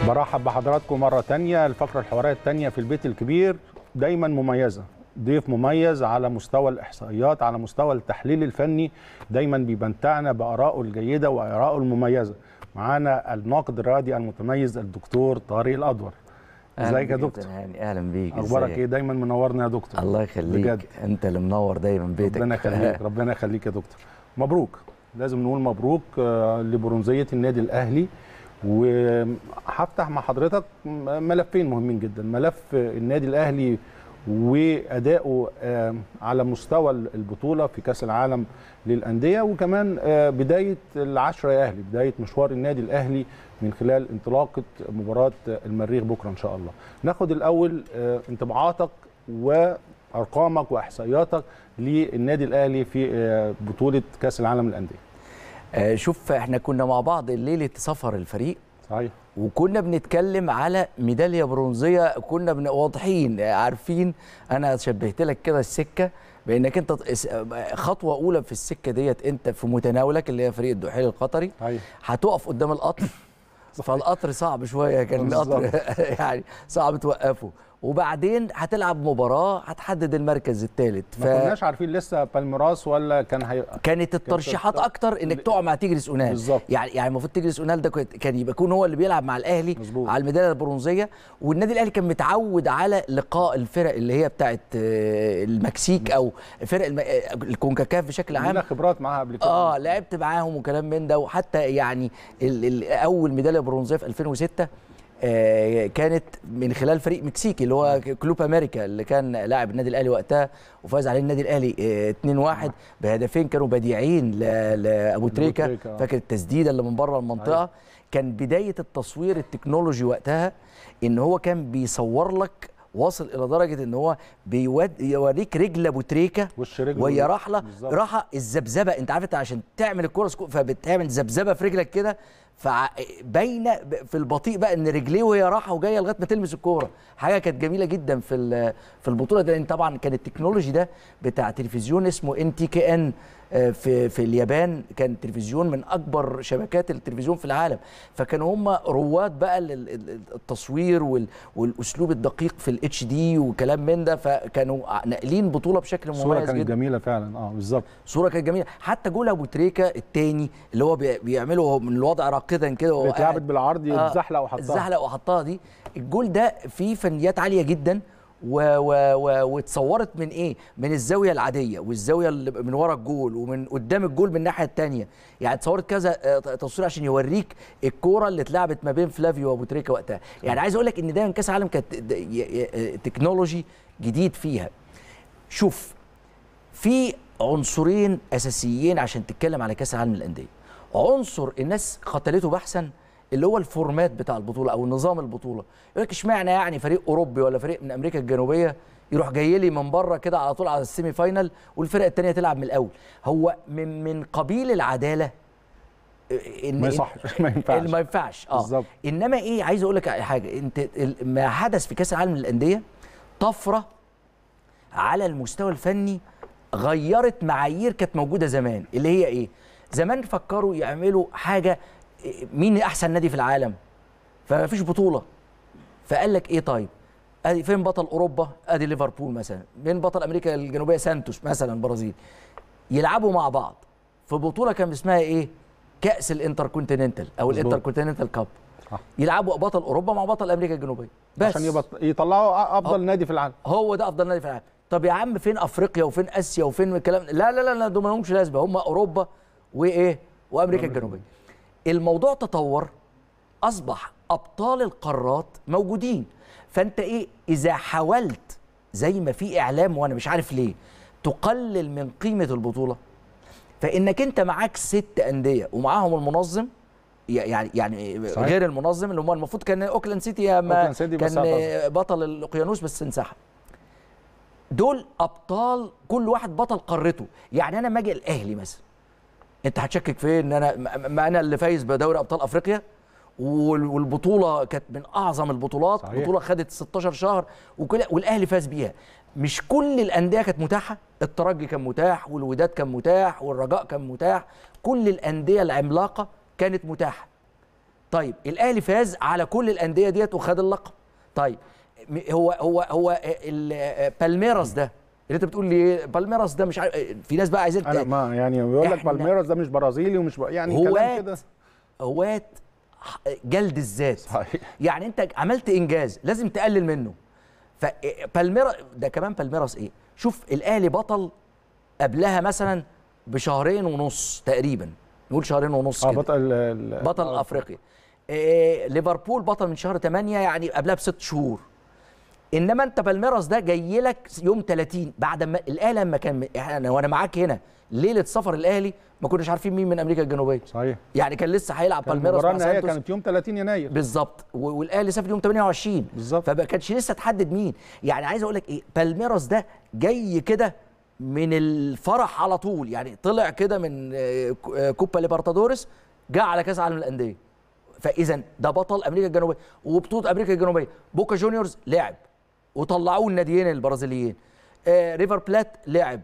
برحب بحضراتكم مرة تانية الفقرة الحوارية التانية في البيت الكبير دايما مميزة ضيف مميز على مستوى الإحصائيات على مستوى التحليل الفني دايما بيمتعنا بآرائه الجيدة وآرائه المميزة معانا الناقد الرياضي المتميز الدكتور طارق الأدور ازيك يا دكتور هاني اهلا بيك اخبارك إزيك؟ ايه دايما منورنا يا دكتور الله يخليك بجد. انت اللي منور دايما بيتك ربنا يخليك ربنا يخليك يا دكتور مبروك لازم نقول مبروك آه، لبرونزيه النادي الاهلي وهفتح مع حضرتك م- ملفين مهمين جدا ملف النادي الاهلي وادائه آه، على مستوى البطوله في كاس العالم للانديه وكمان آه، بدايه العشره يا اهلي بدايه مشوار النادي الاهلي من خلال انطلاقه مباراه المريخ بكره ان شاء الله ناخد الاول آه، انطباعاتك وارقامك واحصائياتك للنادي الاهلي في آه، بطوله كاس العالم للانديه آه، شوف احنا كنا مع بعض ليله سفر الفريق صحيح وكنا بنتكلم على ميداليه برونزيه كنا بن- واضحين آه، عارفين انا شبهت لك كده السكه بانك انت ت- خطوه اولى في السكه ديت انت في متناولك اللي هي فريق الدحيل القطري صحيح هتقف قدام القطر فالقطر صعب شويه كان القطر يعني صعب توقفه وبعدين هتلعب مباراه هتحدد المركز الثالث ما كناش عارفين لسه بالميراس ولا كان هي... كانت الترشيحات التر- اكتر انك تقع مع تيجريس اونال بالظبط. يعني يعني المفروض تيجريس اونال ده كنت- كان يبقى يكون هو اللي بيلعب مع الاهلي مظبوط. على الميداليه البرونزيه والنادي الاهلي كان متعود على لقاء الفرق اللي هي بتاعت آه، المكسيك او فرق الم... آه، الكونكاكاف بشكل عام عندنا خبرات معاها قبل كده اه لعبت معاهم وكلام من ده وحتى يعني ال ال اول ميداليه برونزيه في 2006 آه كانت من خلال فريق مكسيكي اللي هو كلوب امريكا اللي كان لاعب النادي الاهلي وقتها وفاز عليه النادي الاهلي آه 2-1 بهدفين كانوا بديعين ل- لابو تريكه تريكة، آه. فاكر التسديده اللي من بره المنطقه أيوة. كان بدايه التصوير التكنولوجي وقتها ان هو كان بيصور لك واصل الى درجه ان هو بيود يوريك رجل ابو تريكه وش رجله وهي راحله بالظبط. راحه الذبذبه انت عارف انت عشان تعمل الكوره سكو- فبتعمل ذبذبه في رجلك كده فباينه ب- في البطيء بقى ان رجليه وهي راحه وجايه لغايه ما تلمس الكوره حاجه كانت جميله جدا في ال- في البطوله دي لان طبعا كان التكنولوجي ده بتاع تلفزيون اسمه ان تي كي ان في في اليابان كان تلفزيون من اكبر شبكات التلفزيون في العالم فكانوا هم رواد بقى لل- ال- التصوير وال- والاسلوب الدقيق في الاتش دي وكلام من ده فكانوا ناقلين بطوله بشكل الصوره مميز كانت جدا جميله فعلا اه بالظبط صوره كانت جميله حتى جول ابو تريكه الثاني اللي هو بي- بيعمله وهو من الوضع راقدا كده وهو اتلعبت قاعد. بالعرض آه، يتزحلق وحطها اتزحلق وحطها دي الجول ده فيه فنيات عاليه جدا و و و واتصورت من ايه؟ من الزاويه العاديه والزاويه اللي من ورا الجول ومن قدام الجول من الناحيه الثانيه، يعني اتصورت كذا آه، تصوير عشان يوريك الكوره اللي اتلعبت ما بين فلافيو وابو تريكه وقتها، يعني عايز اقول لك ان دايما كاس العالم كانت د- ي- ي- تكنولوجي جديد فيها. شوف في عنصرين اساسيين عشان تتكلم على كاس العالم للانديه عنصر الناس قتلته بحثا اللي هو الفورمات بتاع البطوله او نظام البطوله يقول لك اشمعنى يعني فريق اوروبي ولا فريق من امريكا الجنوبيه يروح جاي لي من بره كده على طول على السيمي فاينال والفرق الثانيه تلعب من الاول هو من من قبيل العداله إن ما يصحش ما ينفعش اللي ما ينفعش اه بالظبط. انما ايه عايز اقول لك على حاجه انت ال- ما حدث في كاس العالم للانديه طفره على المستوى الفني غيرت معايير كانت موجوده زمان اللي هي ايه زمان فكروا يعملوا حاجه إيه، مين احسن نادي في العالم فما فيش بطوله فقال لك ايه طيب ادي فين بطل اوروبا ادي ليفربول مثلا مين بطل امريكا الجنوبيه سانتوس مثلا برازيل يلعبوا مع بعض في بطوله كان اسمها ايه كاس الانتركونتيننتال او مظبوط. الانتركونتيننتال كاب صح. يلعبوا بطل اوروبا مع بطل امريكا الجنوبيه بس عشان يبط... يطلعوا افضل نادي في العالم هو ده افضل نادي في العالم طب يا عم فين افريقيا وفين اسيا وفين الكلام لا لا لا لا دول ما لهمش لازمه هم اوروبا وايه وامريكا الجنوبيه الموضوع تطور اصبح ابطال القارات موجودين فانت ايه اذا حاولت زي ما في اعلام وانا مش عارف ليه تقلل من قيمه البطوله فانك انت معاك ست انديه ومعاهم المنظم يعني يعني صحيح. غير المنظم اللي هم المفروض كان اوكلاند سيتي يا ما أوكلاند سيتي بس كان اعتذر. بطل الاقيانوس بس انسحب دول ابطال كل واحد بطل قارته يعني انا لما اجي الاهلي مثلا انت هتشكك في إيه؟ ان انا ما- ما انا اللي فايز بدوري ابطال افريقيا وال- والبطوله كانت من اعظم البطولات صحيح. بطوله خدت 16 شهر وكل والاهلي فاز بيها مش كل الانديه كانت متاحه الترجي كان متاح والوداد كان متاح والرجاء كان متاح كل الانديه العملاقه كانت متاحه طيب الاهلي فاز على كل الانديه ديت وخد اللقب طيب م- هو هو هو ال- بالميراس ده اللي انت بتقول لي إيه؟ بالميراس ده مش عارف في ناس بقى عايزين انا ما يعني بيقول لك إحنا- بالميراس ده مش برازيلي ومش ب... يعني كلام هوات كده هوات ح- جلد الذات صحيح يعني انت عملت انجاز لازم تقلل منه فبالميراس ده كمان بالميراس ايه شوف الاهلي بطل قبلها مثلا بشهرين ونص تقريبا نقول شهرين ونص اه كده بطل ال- ال- بطل آه، افريقيا إيه ليفربول بطل من شهر 8 يعني قبلها بست شهور انما انت بالميراس ده جاي لك يوم 30 بعد ما الاهلي لما كان احنا وانا معاك هنا ليله سفر الاهلي ما كناش عارفين مين من امريكا الجنوبيه صحيح يعني كان لسه هيلعب كان بالميراس المباراه مع النهائيه سانتوس. كانت يوم 30 يناير بالظبط و- والاهلي سافر يوم 28 بالظبط. فما كانش لسه تحدد مين يعني عايز اقول لك ايه بالميراس ده جاي كده من الفرح على طول يعني طلع كده من آه، كو- آه، كوبا ليبرتادوريس جاء على كاس عالم الانديه فاذا ده بطل امريكا الجنوبيه وبطوله امريكا الجنوبيه بوكا جونيورز لعب وطلعوه الناديين البرازيليين آه ريفر بلات لعب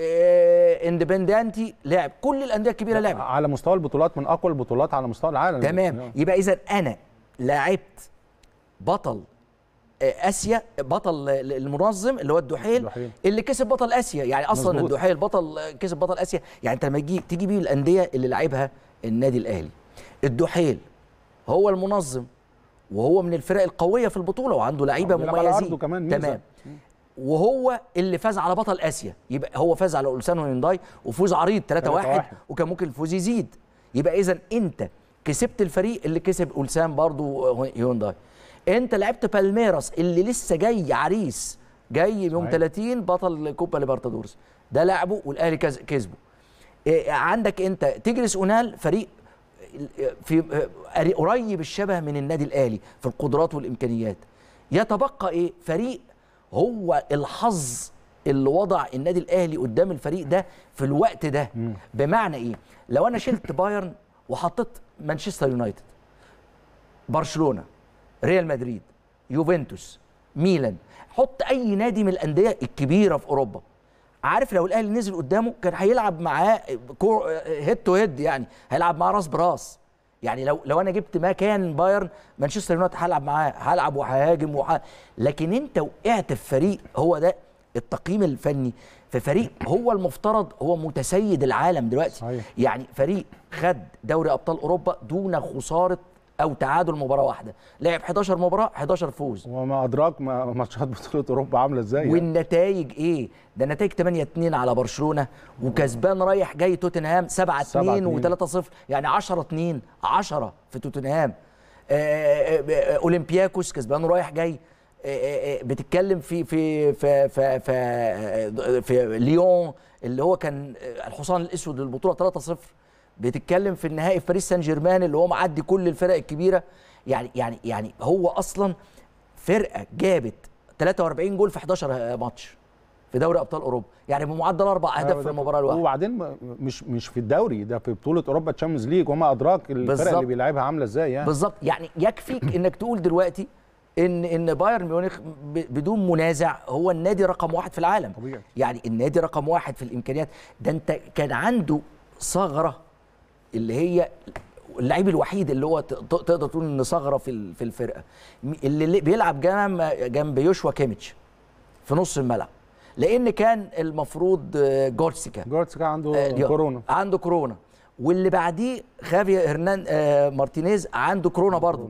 آه اندبندنتي لعب كل الانديه الكبيره لعبت على مستوى البطولات من اقوى البطولات على مستوى العالم تمام يبقى اذا انا لعبت بطل آه، اسيا بطل المنظم اللي هو الدحيل الدحيل. اللي كسب بطل اسيا يعني اصلا مظبوط. الدحيل بطل آه، كسب بطل اسيا يعني انت لما تجي تيجي بيه الانديه اللي لعبها النادي الاهلي الدحيل هو المنظم وهو من الفرق القويه في البطوله وعنده لعيبه بيلعب على مميزين أرضه كمان ميزة. تمام وهو اللي فاز على بطل اسيا يبقى هو فاز على اولسان هيونداي وفوز عريض 3-1 3-1. وكان ممكن الفوز يزيد يبقى اذا انت كسبت الفريق اللي كسب اولسان برضو هيونداي انت لعبت بالميراس اللي لسه جاي عريس جاي يوم صحيح. 30 بطل كوبا ليبرتادورس ده لعبه والاهلي كز- كسبه إيه، عندك انت تجرس اونال فريق في آه، قريب الشبه من النادي الاهلي في القدرات والامكانيات يتبقى ايه فريق هو الحظ اللي وضع النادي الاهلي قدام الفريق ده في الوقت ده بمعنى ايه لو انا شلت بايرن وحطيت مانشستر يونايتد برشلونه ريال مدريد يوفنتوس ميلان حط اي نادي من الانديه الكبيره في اوروبا عارف لو الاهلي نزل قدامه كان هيلعب معاه كور هيد تو هيد يعني هيلعب معاه راس براس يعني لو لو انا جبت مكان بايرن مانشستر يونايتد هلعب معاه هلعب وههاجم وح... لكن انت وقعت في فريق هو ده التقييم الفني في فريق هو المفترض هو متسيد العالم دلوقتي صحيح. يعني فريق خد دوري ابطال اوروبا دون خساره او تعادل مباراه واحده لعب 11 مباراه 11 فوز وما ادراك ما ماتشات بطوله اوروبا عامله ازاي يعني. والنتائج ايه ده نتائج 8 2 على برشلونه وكسبان رايح جاي توتنهام 7 2 7-2. و3 0 يعني 10 2 10 في توتنهام آه، آه، آه، اولمبياكوس كسبان رايح جاي آه، آه، آه، بتتكلم في في في في في, آه، في ليون اللي هو كان آه، الحصان الاسود للبطوله 3 0 بتتكلم في النهائي في باريس سان جيرمان اللي هو معدي كل الفرق الكبيره يعني يعني يعني هو اصلا فرقه جابت 43 جول في 11 ماتش في دوري ابطال اوروبا يعني بمعدل اربع اهداف في المباراه الواحده وبعدين م- مش مش في الدوري ده في بطوله اوروبا تشامبيونز ليج وما ادراك الفرق بالظبط. اللي بيلعبها عامله ازاي يعني بالظبط يعني يكفيك انك تقول دلوقتي ان ان بايرن ميونخ ب- بدون منازع هو النادي رقم واحد في العالم طبيعي. يعني النادي رقم واحد في الامكانيات ده انت كان عنده ثغره اللي هي اللعيب الوحيد اللي هو ت- ت- تقدر تقول ان ثغره في ال- في الفرقه م- اللي اللي بيلعب جنب جنب يوشوا كيميتش في نص الملعب لان كان المفروض آه، جورسيكا جورتسكا عنده آه، اليوم. كورونا عنده كورونا واللي بعديه خافي هرنان آه مارتينيز عنده كورونا برضه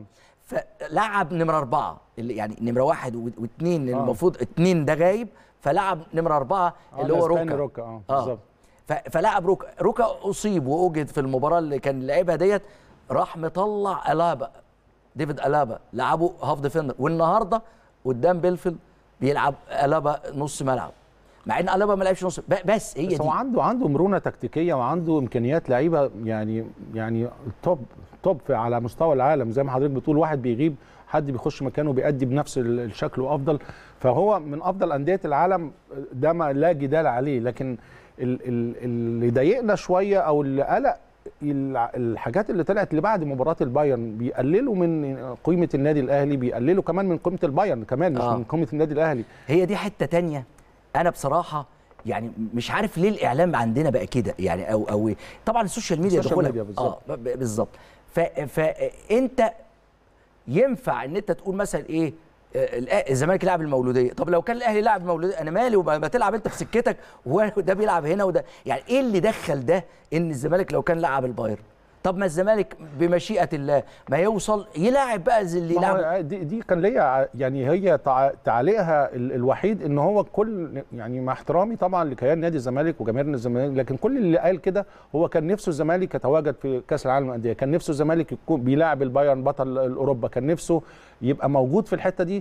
فلعب نمره اربعه اللي يعني نمره واحد و- واثنين آه. المفروض اثنين ده غايب فلعب نمره اربعه آه، اللي هو الأسباني روكا روكا اه اه بالظبط ف- فلعب روكا روكا اصيب واوجد في المباراه اللي كان لعبها ديت راح مطلع الابا ديفيد الابا لعبه هاف ديفندر والنهارده قدام بيلفيلد بيلعب الابا نص ملعب مع ان الابا ما لعبش نص ب- بس هي بس دي هو عنده عنده مرونه تكتيكيه وعنده امكانيات لعيبه يعني يعني توب توب في- على مستوى العالم زي ما حضرتك بتقول واحد بيغيب حد بيخش مكانه بيأدي بنفس ال- الشكل وافضل فهو من افضل انديه العالم ده ما لا جدال عليه لكن ال- ال- اللي ضايقنا شويه او اللي قلق الع- الحاجات اللي طلعت اللي بعد مباراه البايرن بيقللوا من قيمه النادي الاهلي بيقللوا كمان من قيمه البايرن كمان مش آه. من قيمه النادي الاهلي هي دي حته تانية انا بصراحه يعني مش عارف ليه الاعلام عندنا بقى كده يعني او او إيه. طبعا السوشيال ميديا السوشيال دخولها ميديا بالظبط. اه ب- ب- بالظبط ف... فانت ينفع ان انت تقول مثلا ايه آه، الأ- الزمالك يلعب المولوديه طب لو كان الاهلي لعب المولوديه انا مالي وما ما تلعب انت في سكتك وده بيلعب هنا وده يعني ايه اللي دخل ده ان الزمالك لو كان لعب البايرن طب ما الزمالك بمشيئه الله ما يوصل يلاعب بقى زي اللي ما يلعب هو دي, دي كان ليا ع- يعني هي تع- تعليقها ال- الوحيد ان هو كل يعني مع احترامي طبعا لكيان نادي الزمالك وجماهير نادي الزمالك لكن كل اللي قال كده هو كان نفسه الزمالك يتواجد في كاس العالم للانديه كان نفسه الزمالك يكون بيلاعب البايرن بطل اوروبا كان نفسه يبقى موجود في الحته دي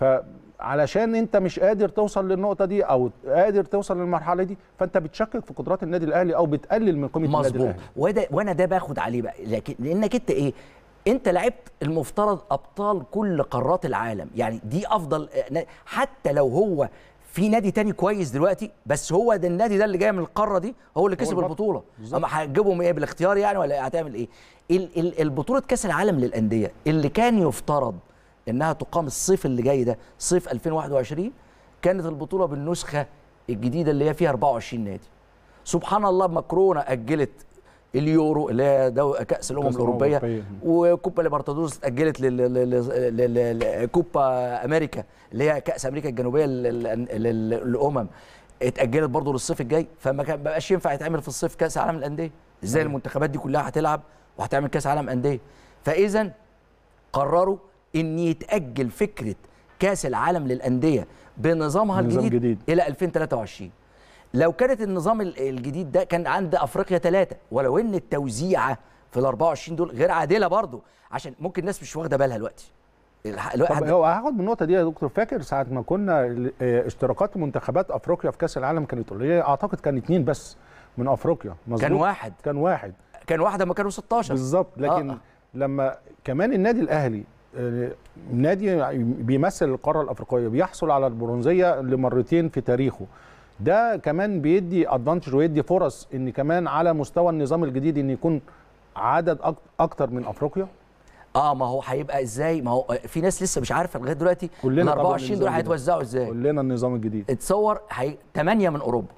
فعلشان انت مش قادر توصل للنقطه دي او قادر توصل للمرحله دي فانت بتشكك في قدرات النادي الاهلي او بتقلل من قيمه النادي مظبوط الاهلي وده وانا ده باخد عليه بقى لكن لانك انت ايه انت لعبت المفترض ابطال كل قارات العالم يعني دي افضل حتى لو هو في نادي تاني كويس دلوقتي بس هو ده النادي ده اللي جاي من القاره دي هو اللي كسب البطل. البطوله بالظبط. اما هتجيبهم ايه بالاختيار يعني ولا هتعمل ايه ال- ال- البطوله كاس العالم للانديه اللي كان يفترض انها تقام الصيف اللي جاي ده صيف 2021 كانت البطوله بالنسخه الجديده اللي هي فيها 24 نادي سبحان الله ماكرونا اجلت اليورو اللي هي دو كاس الامم كأس الأمم الاوروبيه الأوروبية. وكوبا ليبرتادورس اتاجلت لل- لل- لل- لل- كوبا امريكا اللي هي كاس امريكا الجنوبيه لل- لل- لل- للامم اتاجلت برضه للصيف الجاي فما كان- ما بقاش ينفع يتعمل في الصيف كاس عالم الانديه ازاي المنتخبات دي كلها هتلعب وهتعمل كاس عالم انديه فاذا قرروا ان يتاجل فكره كاس العالم للانديه بنظامها بنظام الجديد جديد. الى 2023 لو كانت النظام ال- الجديد ده كان عند افريقيا ثلاثه ولو ان التوزيعه في ال 24 دول غير عادله برضه عشان ممكن الناس مش واخده بالها دلوقتي الح- طب الواحد هو هاخد من النقطه دي يا دكتور فاكر ساعه ما كنا ال- آه، اشتراكات منتخبات افريقيا في كاس العالم كانت قليله اعتقد كان اتنين بس من افريقيا مظبوط كان واحد كان واحد كان واحده ما كانوا 16 بالظبط لكن آه. آه. لما كمان النادي الاهلي آه، نادي بيمثل القاره الافريقيه بيحصل على البرونزيه لمرتين في تاريخه ده كمان بيدي ادفانتج ويدي فرص ان كمان على مستوى النظام الجديد ان يكون عدد أك- اكتر من افريقيا اه ما هو هيبقى ازاي ما هو في ناس لسه مش عارفه لغايه دلوقتي كلنا ال طبعاً 24 دول النظام الجديد. هيتوزعوا ازاي قول لنا النظام الجديد اتصور هي 8 من اوروبا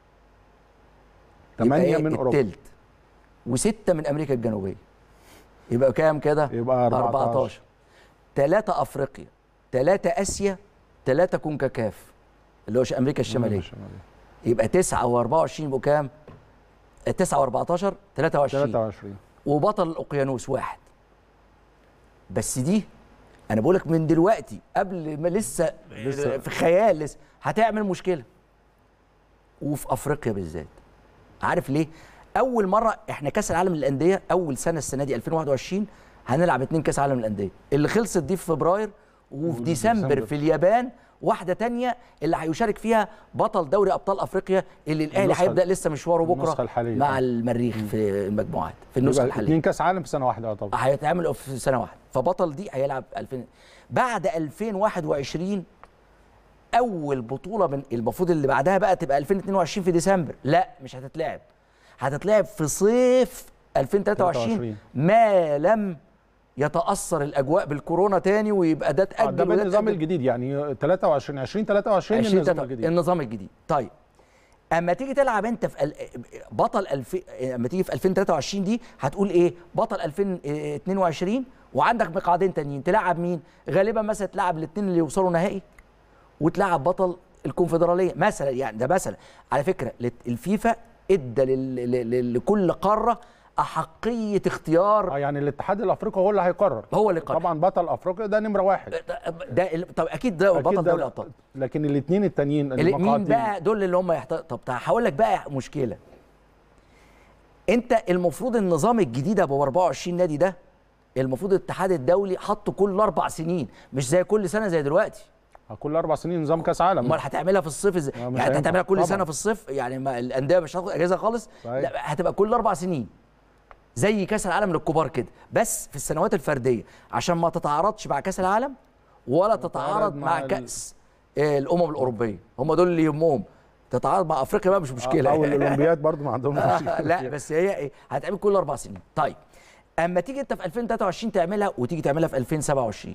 يبقى 8 إيه؟ من اوروبا التلت وستة من امريكا الجنوبيه يبقى كام كده يبقى 14 ثلاثة افريقيا ثلاثة اسيا ثلاثة كونكاكاف اللي هو ش- امريكا الشماليه يبقى 9 و24 يبقوا كام 9 و14 23 23 وبطل الاوقيانوس واحد بس دي انا بقول لك من دلوقتي قبل ما لسه, لسه. في خيال لسه هتعمل مشكله وفي افريقيا بالذات عارف ليه اول مره احنا كاس العالم للانديه اول سنه السنه دي 2021 هنلعب اتنين كاس عالم للانديه اللي خلصت دي في فبراير وفي وفي ديسمبر ديسمبر. في اليابان واحده تانية اللي هيشارك فيها بطل دوري ابطال افريقيا اللي الاهلي النسخة- هيبدا لسه مشواره بكره النسخة الحالية. مع المريخ في المجموعات في النسخه يبقى الحاليه اثنين كاس عالم في سنه واحده طبعا هيتعمل في سنه واحده فبطل دي هيلعب 2000 بعد 2021 اول بطوله من المفروض اللي بعدها بقى تبقى 2022 في ديسمبر لا مش هتتلعب هتتلعب في صيف 2023 23. ما لم يتاثر الاجواء بالكورونا تاني ويبقى ده آه، اتاجل ده وده بالنظام اتأجل. الجديد يعني 23 20 23 20 النظام تلاتة- الجديد النظام الجديد طيب اما تيجي تلعب انت في ال- بطل الف... اما تيجي في 2023 دي هتقول ايه بطل 2022 وعندك مقعدين تانيين تلعب مين غالبا مثلا تلعب الاثنين اللي يوصلوا نهائي وتلعب بطل الكونفدراليه مثلا يعني ده مثلا على فكره لت- الفيفا ادى لل... لل... لكل قاره احقيه اختيار اه يعني الاتحاد الافريقي هو اللي هيقرر هو اللي قرر طبعا بطل افريقيا ده نمره واحد ده ال- طب اكيد ده أكيد بطل ده- دوري الابطال لكن الاثنين التانيين اللي- مين المقاعدين بقى دول اللي هم يحتاج طب تعال هقول لك بقى مشكله انت المفروض النظام الجديد ابو 24 نادي ده المفروض الاتحاد الدولي حطه كل اربع سنين مش زي كل سنه زي دلوقتي كل اربع سنين نظام كاس عالم امال هتعملها في الصيف ازاي آه، مش يعني انت هينفع. هتعملها كل طبعاً. سنه في الصيف يعني ما الانديه مش هتاخد اجازه خالص صحيح. لا هتبقى كل اربع سنين زي كاس العالم للكبار كده بس في السنوات الفرديه عشان ما تتعارضش مع كاس العالم ولا تتعارض مع مع ال- كاس آه، الامم الاوروبيه هم دول اللي يهمهم تتعارض مع افريقيا بقى مش مشكله او الاولمبياد برضو ما عندهم مشكله لا فيها. بس هي ايه هتعمل كل اربع سنين طيب اما تيجي انت في 2023 تعملها وتيجي تعملها في 2027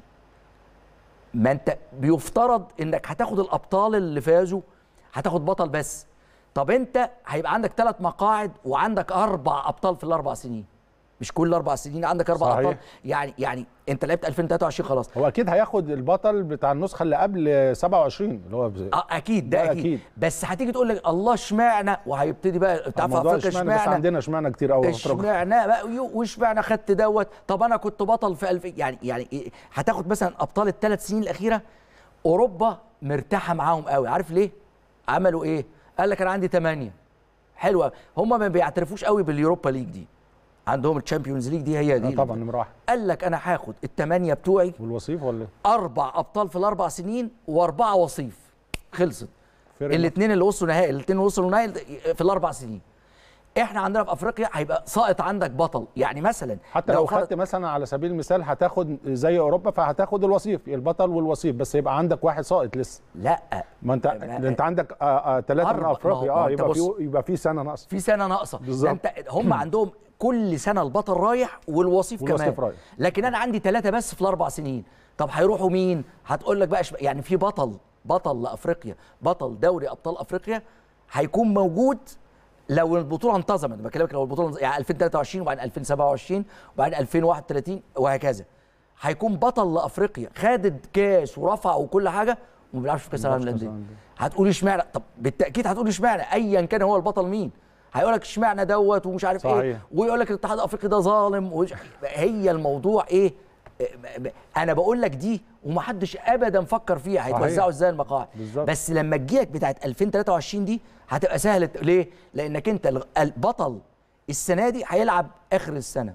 ما انت بيفترض انك هتاخد الابطال اللي فازوا هتاخد بطل بس طب انت هيبقى عندك ثلاث مقاعد وعندك اربع ابطال في الاربع سنين مش كل اربع سنين عندك اربع صحيح. ابطال يعني يعني انت لعبت 2023 خلاص هو اكيد هياخد البطل بتاع النسخه اللي قبل 27 اللي هو اه اكيد ده, ده أكيد. أكيد. بس هتيجي تقول لك الله اشمعنى وهيبتدي بقى بتاع في الموضوع افريقيا اشمعنى بس اشمعنى عندنا اشمعنى كتير قوي في أفريقيا. اشمعنى بقى يو- واشمعنى خدت دوت طب انا كنت بطل في الف يعني يعني إيه؟ هتاخد مثلا ابطال الثلاث سنين الاخيره اوروبا مرتاحه معاهم قوي عارف ليه عملوا ايه قال لك انا عندي ثمانية حلوه هم ما بيعترفوش قوي باليوروبا ليج دي عندهم الشامبيونز ليج دي هي آه دي طبعا نمره واحد قال لك انا هاخد الثمانية بتوعي والوصيف ولا اربع ابطال في الاربع سنين واربعه وصيف خلصت فرق الاثنين اللي وصلوا نهائي الاثنين اللي وصلوا نهائي في الاربع سنين احنا عندنا في افريقيا هيبقى ساقط عندك بطل يعني مثلا حتى لو فرض- خدت مثلا على سبيل المثال هتاخد زي اوروبا فهتاخد الوصيف البطل والوصيف بس يبقى عندك واحد ساقط لسه لا ما انت ما- ده انت عندك ثلاثه من أربع- ما افريقيا هو- ما اه انت يبقى بص. في يبقى في سنه ناقصه في سنه ناقصه بالظبط. ده انت هم عندهم كل سنه البطل رايح والوصيف والوصيف كمان رايح. لكن انا عندي ثلاثه بس في الاربع سنين طب هيروحوا مين هتقول لك بقى شب- يعني في بطل بطل لافريقيا بطل دوري ابطال افريقيا هيكون موجود لو البطوله انتظمت بكلمك لو البطوله يعني 2023 وبعدين 2027 وبعدين 2031 وهكذا هيكون بطل لافريقيا خد الكاس ورفع وكل حاجه وما بيلعبش في كاس العالم بيلعبش في للانديه كأس العالم هتقول اشمعنى طب بالتاكيد هتقول اشمعنى ايا كان هو البطل مين هيقول لك اشمعنى دوت ومش عارف ايه صحيح. ويقول لك الاتحاد الافريقي ده ظالم ومش- هي الموضوع ايه م- م- انا بقول لك دي ومحدش ابدا فكر فيها صحيح. هيتوزعوا ازاي المقاعد بالظبط. بس لما تجيلك بتاعت 2023 دي هتبقى سهله ليه لانك انت الغ- البطل السنه دي هيلعب اخر السنه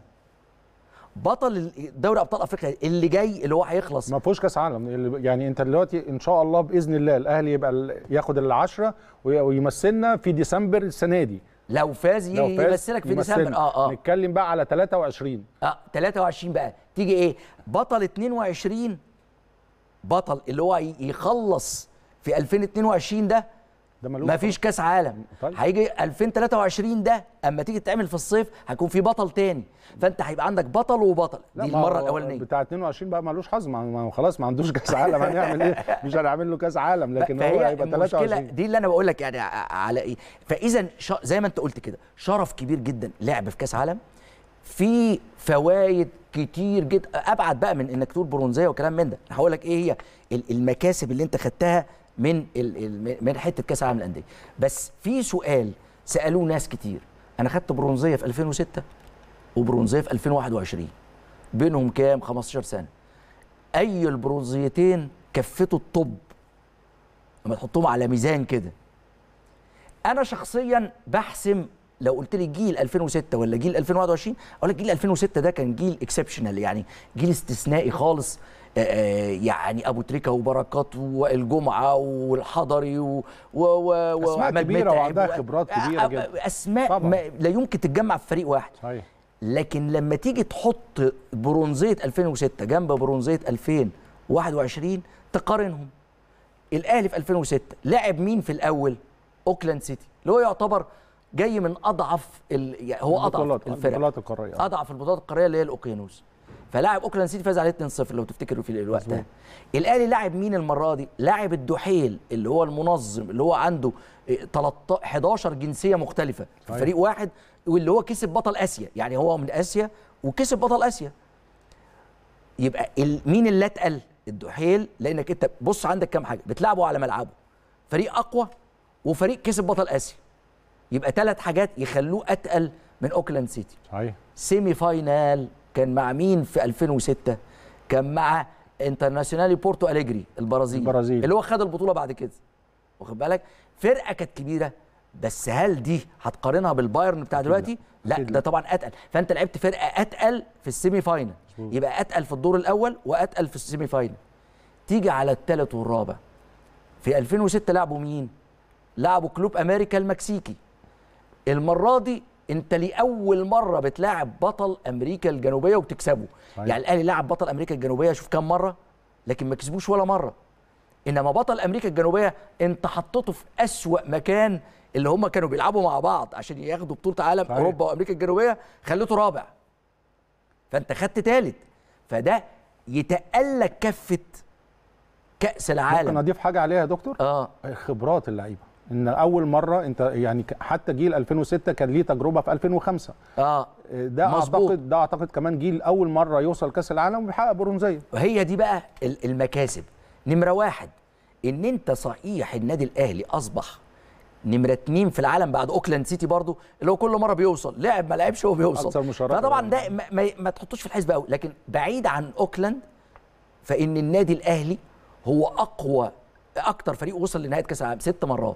بطل دوري ابطال افريقيا اللي جاي اللي هو هيخلص ما فيهوش كاس عالم اللي- يعني انت دلوقتي ان شاء الله باذن الله الاهلي يبقى ال- ياخد العشره وي- ويمثلنا في ديسمبر السنه دي لو فاز لو فاز يمثلك في يمثلنا. ديسمبر اه اه نتكلم بقى على 23 اه 23 بقى تيجي ايه بطل 22 بطل اللي هو ي- يخلص في 2022 ده ده ملوش ما فيش كاس عالم طيب. هيجي 2023 ده اما تيجي تعمل في الصيف هيكون في بطل تاني فانت هيبقى عندك بطل وبطل لا دي ما المره هو الاولانيه بتاع 22 بقى ملوش حظ ما ما هو خلاص ما عندوش كاس عالم هنعمل ايه مش هنعمل له كاس عالم لكن هو فهي هيبقى المشكله 23 دي اللي انا بقول لك يعني ع- على ايه فاذا ش- زي ما انت قلت كده شرف كبير جدا لعب في كاس عالم في فوائد كتير جدا ابعد بقى من انك تقول برونزيه وكلام من ده هقول لك ايه هي ال- المكاسب اللي انت خدتها من ال- ال- من حته كاس العالم للانديه بس في سؤال سالوه ناس كتير انا خدت برونزيه في 2006 وبرونزيه في 2021 بينهم كام 15 سنه اي البرونزيتين كفتوا الطب لما تحطهم على ميزان كده انا شخصيا بحسم لو قلت لي جيل 2006 ولا جيل 2021 اقول لك جيل 2006 ده كان جيل اكسبشنال يعني جيل استثنائي خالص آه، آه، يعني ابو تريكه وبركات والجمعه والحضري و و و أسماء وعماد كبيرة متعب وعندها و- خبرات كبيرة آه، جدا. اسماء طبعاً. ما لا يمكن تتجمع في فريق واحد صحيح لكن لما تيجي تحط برونزيه 2006 جنب برونزيه 2021 تقارنهم الاهلي في 2006 لعب مين في الاول اوكلاند سيتي اللي هو يعتبر جاي من اضعف ال... يعني هو اضعف البطولات- الفرق البطولات القارية. اضعف البطولات القاريه اللي هي الاوقيانوس فلاعب اوكلاند سيتي فاز عليه 2-0 لو تفتكروا في الوقت ده الاهلي لاعب مين المره دي لاعب الدحيل اللي هو المنظم اللي هو عنده إيه، 13 11 جنسيه مختلفه في صحيح. فريق واحد واللي هو كسب بطل اسيا يعني هو من اسيا وكسب بطل اسيا يبقى ال- مين اللي اتقل الدحيل لانك انت بص عندك كام حاجه بتلعبوا على ملعبه فريق اقوى وفريق كسب بطل اسيا يبقى ثلاث حاجات يخلوه اتقل من اوكلاند سيتي صحيح سيمي فاينال كان مع مين في 2006 كان مع انترناسيونالي بورتو اليجري البرازيل البرازيل. اللي هو خد البطوله بعد كده واخد بالك فرقه كانت كبيره بس هل دي هتقارنها بالبايرن بتاع دلوقتي لا أكيد ده لا. طبعا اتقل فانت لعبت فرقه اتقل في السيمي فاينال مظبوط. يبقى اتقل في الدور الاول واتقل في السيمي فاينال تيجي على الثالث والرابع في 2006 لعبوا مين لعبوا كلوب امريكا المكسيكي المره دي انت لاول مره بتلاعب بطل امريكا الجنوبيه وبتكسبه صحيح. يعني الاهلي لعب بطل امريكا الجنوبيه شوف كام مره لكن ما كسبوش ولا مره انما بطل امريكا الجنوبيه انت حطيته في اسوا مكان اللي هم كانوا بيلعبوا مع بعض عشان ياخدوا بطوله عالم صحيح. اوروبا وامريكا الجنوبيه خليته رابع فانت خدت ثالث فده يتقلك كفه كاس ممكن العالم اضيف حاجه عليها يا دكتور اه خبرات اللعيبه ان اول مره انت يعني ك- حتى جيل 2006 كان ليه تجربه في 2005 اه ده مظبوط. اعتقد ده اعتقد كمان جيل اول مره يوصل كاس العالم وبيحقق برونزيه وهي دي بقى ال- المكاسب نمره واحد ان انت صحيح النادي الاهلي اصبح نمره اتنين في العالم بعد اوكلاند سيتي برضو اللي هو كل مره بيوصل لعب ما لعبش هو بيوصل أكثر مشاركة. فطبعا ده ما, ما, ما تحطوش في الحسبه قوي لكن بعيد عن اوكلاند فان النادي الاهلي هو اقوى اكتر فريق وصل لنهايه كاس العالم ست مرات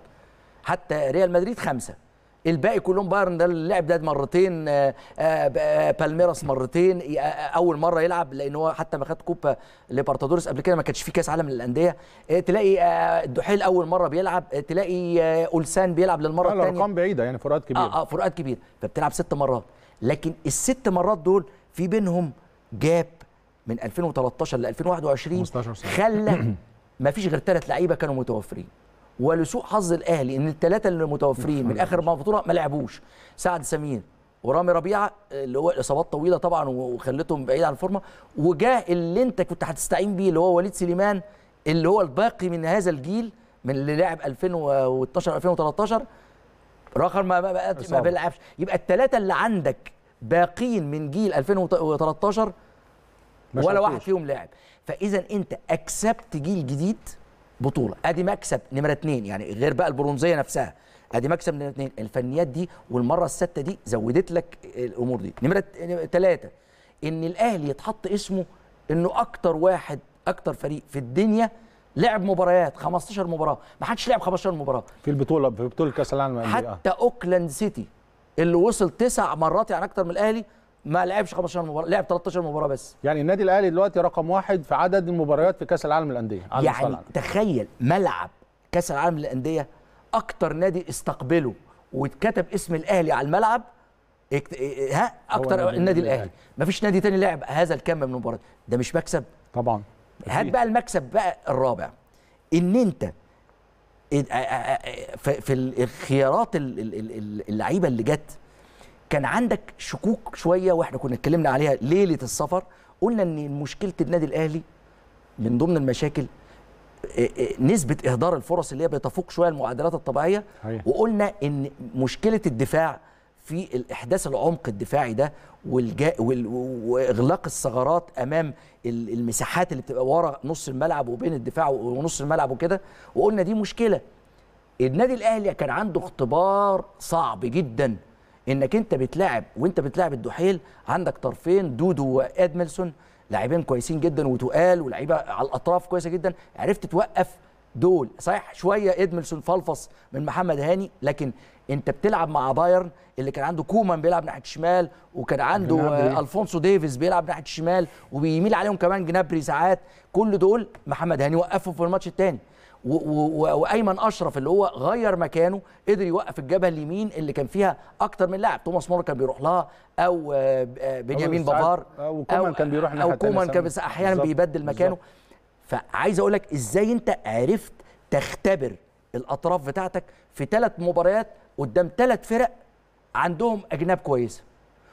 حتى ريال مدريد خمسه الباقي كلهم بايرن ده اللي لعب ده مرتين آه، آه، ب- آه، بالميراس مرتين آه، آه، اول مره يلعب لان هو حتى ما خد كوبا ليبرتادورس قبل كده ما كانش في كاس عالم للانديه آه، تلاقي آه، الدحيل اول مره بيلعب آه، تلاقي آه، اولسان بيلعب للمره لا، الثانيه الارقام بعيده يعني فروقات كبيره اه اه فروقات كبيره فبتلعب ست مرات لكن الست مرات دول في بينهم جاب من 2013 ل 2021 15 سنة. خلى ما فيش غير ثلاث لعيبه كانوا متوفرين ولسوء حظ الاهلي ان الثلاثه اللي متوفرين من اخر ما بطوله ما لعبوش سعد سمير ورامي ربيعه اللي هو اصابات طويله طبعا وخلتهم بعيد عن الفورمه وجاء اللي انت كنت هتستعين بيه اللي هو وليد سليمان اللي هو الباقي من هذا الجيل من اللي لعب 2012 2013 رخر ما ما, ما إصابة. بيلعبش يبقى الثلاثه اللي عندك باقين من جيل 2013 ما ولا واحد شاركوش. فيهم لاعب فاذا انت اكسبت جيل جديد بطوله ادي مكسب نمره اتنين يعني غير بقى البرونزيه نفسها ادي مكسب نمره اتنين الفنيات دي والمره السادسه دي زودت لك الامور دي نمره ثلاثه ان الاهلي يتحط اسمه انه اكتر واحد اكتر فريق في الدنيا لعب مباريات 15 مباراه ما حدش لعب 15 مباراه في البطوله في بطوله كاس العالم للأندية. آه. حتى اوكلاند سيتي اللي وصل تسع مرات يعني اكتر من الاهلي ما لعبش 15 مباراه لعب 13 مباراه بس يعني النادي الاهلي دلوقتي رقم واحد في عدد المباريات في كاس العالم للانديه على مستوى يعني العالم. تخيل ملعب كاس العالم للانديه اكتر نادي استقبله واتكتب اسم الاهلي على الملعب اكت... إيه- ها اكتر النادي النادي الأهلي. الاهلي مفيش نادي تاني لعب هذا الكم من المباريات ده مش مكسب طبعا هات أكيد. بقى المكسب بقى الرابع ان انت إد- آ- آ- آ- في في الخيارات ال- ال- ال- اللعيبه اللي جت كان عندك شكوك شويه واحنا كنا اتكلمنا عليها ليله السفر قلنا ان مشكله النادي الاهلي من ضمن المشاكل إيه إيه نسبه اهدار الفرص اللي هي بتفوق شويه المعدلات الطبيعيه صحيح. وقلنا ان مشكله الدفاع في الاحداث العمق الدفاعي ده والجا وال- واغلاق الثغرات امام ال- المساحات اللي بتبقى ورا نص الملعب وبين الدفاع ونص الملعب وكده وقلنا دي مشكله النادي الاهلي كان عنده اختبار صعب جدا انك انت بتلاعب وانت بتلاعب الدحيل عندك طرفين دودو وادملسون لاعبين كويسين جدا وتقال ولاعيبه على الاطراف كويسه جدا عرفت توقف دول صحيح شويه ادملسون فلفص من محمد هاني لكن انت بتلعب مع بايرن اللي كان عنده كومان بيلعب ناحيه الشمال وكان عنده جنابري. آه، الفونسو ديفيز بيلعب ناحيه الشمال وبيميل عليهم كمان جنابري ساعات كل دول محمد هاني وقفهم في الماتش الثاني و- و- وايمن اشرف اللي هو غير مكانه قدر يوقف الجبهه اليمين اللي كان فيها اكتر من لاعب توماس مور كان بيروح لها او آه، آه، بنيامين ساعات- بافار آه، وكومان كان بيروح الناحية او التانية كومان كان ساعات. بس احيانا بالظبط، بيبدل مكانه بالظبط. فعايز اقول لك ازاي انت عرفت تختبر الاطراف بتاعتك في ثلاث مباريات قدام ثلاث فرق عندهم اجناب كويسه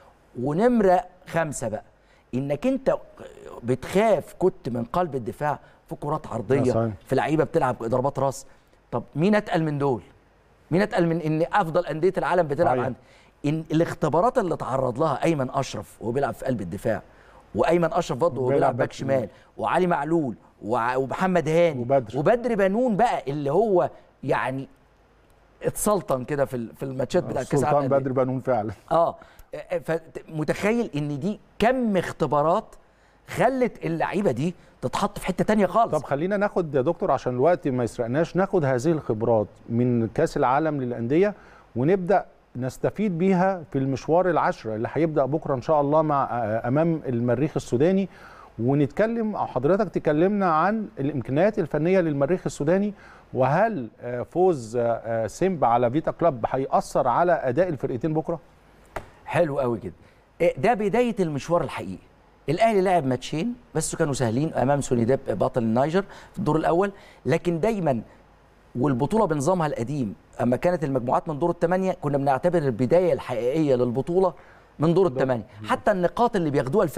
ونمره خمسه بقى انك انت بتخاف كنت من قلب الدفاع في كرات يا عرضيه صحيح. في لعيبه بتلعب ضربات راس طب مين اتقل من دول مين اتقل من ان افضل انديه العالم بتلعب صحيح. عندي ان الاختبارات اللي تعرض لها ايمن اشرف وهو بيلعب في قلب الدفاع وايمن اشرف برضه وهو بيلعب بيلعب باك باك شمال وعلي معلول وع- ومحمد هاني وبدر. وبدر بنون بقى اللي هو يعني اتسلطن كده في ال- في الماتشات بتاعت كاس سلطان العالم بدر بنون فعلا اه فمتخيل ان دي كم اختبارات خلت اللعيبه دي تتحط في حته تانية خالص طب خلينا ناخد يا دكتور عشان الوقت ما يسرقناش ناخد هذه الخبرات من كاس العالم للانديه ونبدا نستفيد بيها في المشوار العشرة اللي هيبدا بكره ان شاء الله مع آه، امام المريخ السوداني ونتكلم او حضرتك تكلمنا عن الامكانيات الفنيه للمريخ السوداني وهل آه، فوز آه، آه، سيمبا على فيتا كلاب هيأثر على اداء الفرقتين بكره؟ حلو قوي كده إيه ده بدايه المشوار الحقيقي الاهلي لعب ماتشين بس كانوا سهلين امام سونيداب بطل النيجر في الدور الاول لكن دايما والبطوله بنظامها القديم اما كانت المجموعات من دور الثمانيه كنا بنعتبر البدايه الحقيقيه للبطوله من دور الثمانيه حتى النقاط اللي بياخدوها الفرق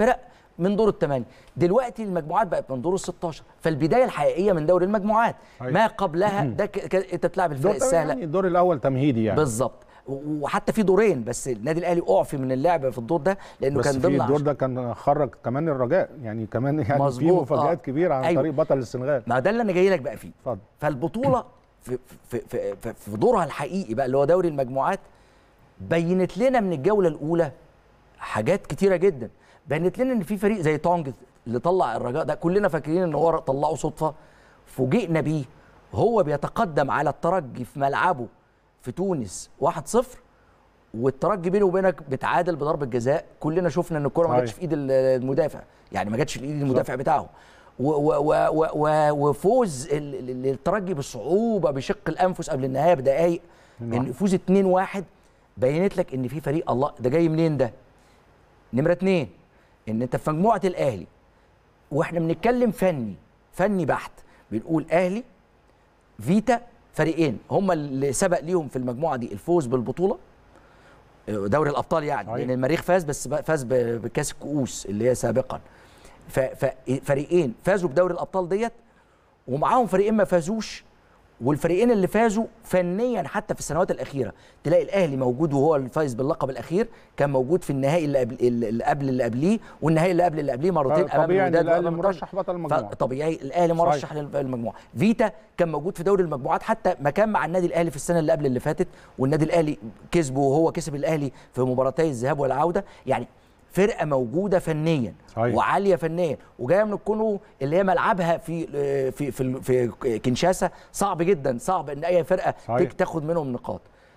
من دور الثمانيه دلوقتي المجموعات بقت من دور ال 16 فالبدايه الحقيقيه من دوري المجموعات أيوة. ما قبلها ده ك... ك... انت بتلعب الفرق الدور السهله يعني الدور الاول تمهيدي يعني بالظبط و- وحتى في دورين بس النادي الاهلي اعفي من اللعب في الدور ده لانه بس كان في ضمن الدور عشرة. ده كان خرج كمان الرجاء يعني كمان يعني في مظبوط، مفاجآت آه. كبيره عن أيوة. طريق بطل السنغال ما ده اللي انا جاي لك بقى فيه اتفضل فالبطوله في في في, في, في دورها الحقيقي بقى اللي هو دوري المجموعات بينت لنا من الجوله الاولى حاجات كتيره جدا بينت لنا ان في فريق زي تونج اللي طلع الرجاء ده كلنا فاكرين ان هو طلعه صدفه فوجئنا بيه هو بيتقدم على الترجي في ملعبه في تونس 1-0 والترجي بينه وبينك بتعادل بضربه جزاء كلنا شفنا ان الكره ما جاتش صحيح. في ايد المدافع يعني ما جاتش في ايد المدافع بتاعه و و و و و وفوز ال- ال- الترجي بصعوبه بشق الانفس قبل النهايه بدقائق ان يفوز 2-1 بينت لك ان في فريق الله ده جاي منين ده نمره اتنين ان انت في مجموعه الاهلي واحنا بنتكلم فني فني بحت بنقول اهلي فيتا فريقين هم اللي سبق ليهم في المجموعه دي الفوز بالبطوله دوري الابطال يعني صحيح. لان المريخ فاز بس بقى فاز ب- بكاس الكؤوس اللي هي سابقا ف- ففريقين فازوا بدوري الابطال ديت ومعاهم فريقين ما فازوش والفريقين اللي فازوا فنيا حتى في السنوات الاخيره تلاقي الاهلي موجود وهو الفايز باللقب الاخير كان موجود في النهائي اللي قبل اللي قبل اللي قبليه والنهائي اللي قبل اللي قبليه مرتين امام طبيعي ان الوداد الاهلي وأمام الرجاء. مرشح بطل المجموعه طبيعي الاهلي مرشح للمجموعه فيتا كان موجود في دوري المجموعات حتى ما كان مع النادي الاهلي في السنه اللي قبل اللي فاتت والنادي الاهلي كسبه وهو كسب الاهلي في مباراتي الذهاب والعوده يعني فرقه موجوده فنيا صحيح. وعاليه فنيا وجايه من الكونغو اللي هي ملعبها في في في, في كينشاسا صعب جدا صعب ان اي فرقه صحيح. تاخد منهم نقاط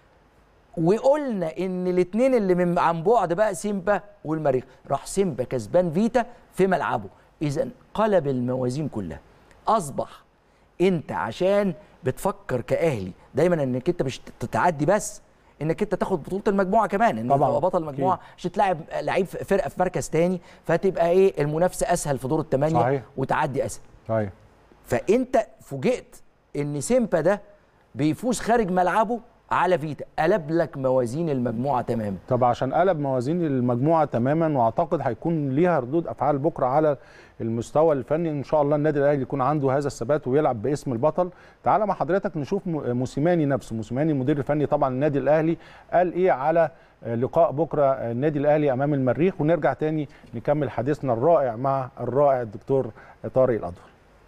وقلنا ان الاثنين اللي من عن بعد بقى سيمبا والمريخ راح سيمبا كسبان فيتا في ملعبه اذا قلب الموازين كلها اصبح انت عشان بتفكر كاهلي دايما انك انت مش تتعدي بس انك انت تاخد بطوله المجموعه كمان ان طبعاً. تبقى بطل المجموعه عشان تلاعب لعيب فرقه في مركز تاني فتبقى ايه المنافسه اسهل في دور الثمانيه صحيح. وتعدي اسهل صحيح فانت فوجئت ان سيمبا ده بيفوز خارج ملعبه على فيتا قلب لك موازين المجموعه تماما طب عشان قلب موازين المجموعه تماما واعتقد هيكون ليها ردود افعال بكره على المستوى الفني ان شاء الله النادي الاهلي يكون عنده هذا الثبات ويلعب باسم البطل تعالى مع حضرتك نشوف م- موسيماني نفسه موسيماني المدير الفني طبعا النادي الاهلي قال ايه على لقاء بكره النادي الاهلي امام المريخ ونرجع تاني نكمل حديثنا الرائع مع الرائع الدكتور طارق الأدور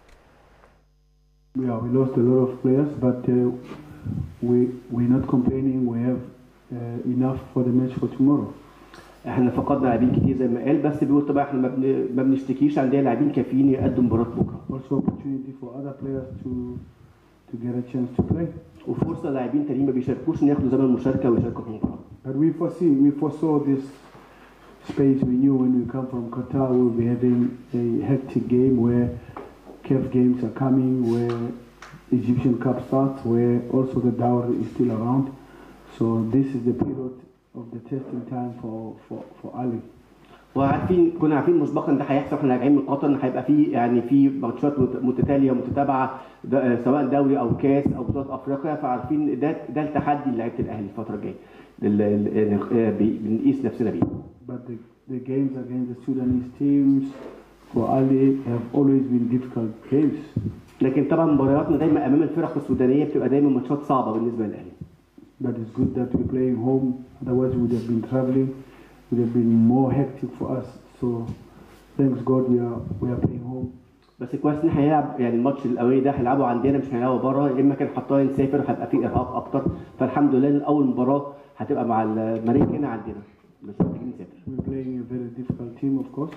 Yeah, we lost a lot of players, but uh, we we're not complaining. We have uh, enough for the match for tomorrow. احنا فقدنا لاعبين كتير زي ما قال بس بيقول طبعا احنا ما بن- ما بنشتكيش عندنا لاعبين كافيين يقدم مباراه بكره Also, opportunity for other players to to get a chance to play. وفرصه لاعبين تانيين ما بيشاركوش ان ياخدوا زمن المشاركه ويشاركوا في المباراه But we foresee we foresaw this space. We knew when we come from Qatar we will be having a hectic game where CAF games are coming, where Egyptian Cup starts, where also the dowry is still around. So this is the period of the testing time for for for Ali. وعارفين كنا عارفين مسبقا ده هيحصل احنا راجعين من قطر ان هيبقى في يعني في ماتشات مت- متتاليه متتابعه ده- سواء دوري او كاس او بطولات افريقيا فعارفين ده ده التحدي لعيبه الاهلي الفتره الجايه ال- ال- ال- بي- بنقيس نفسنا بيه But the, the games against the Sudanese teams for Ali have always been difficult games. لكن طبعا مبارياتنا دايما امام الفرق السودانيه بتبقى دايما ماتشات صعبه بالنسبه للاهلي But it's good that we're playing home. Otherwise, we would have been traveling. Would have been more hectic for us. So, thanks God, we are we are playing home. بس كويس ان احنا هنلعب يعني الماتش الاولاني ده هنلعبه عندنا مش هنلعبه بره يا اما كان حطها نسافر هيبقى فيه ارهاق اكتر فالحمد لله ان اول مباراه هتبقى مع المريخ هنا عندنا مش محتاجين نسافر We're playing a very difficult team, of course.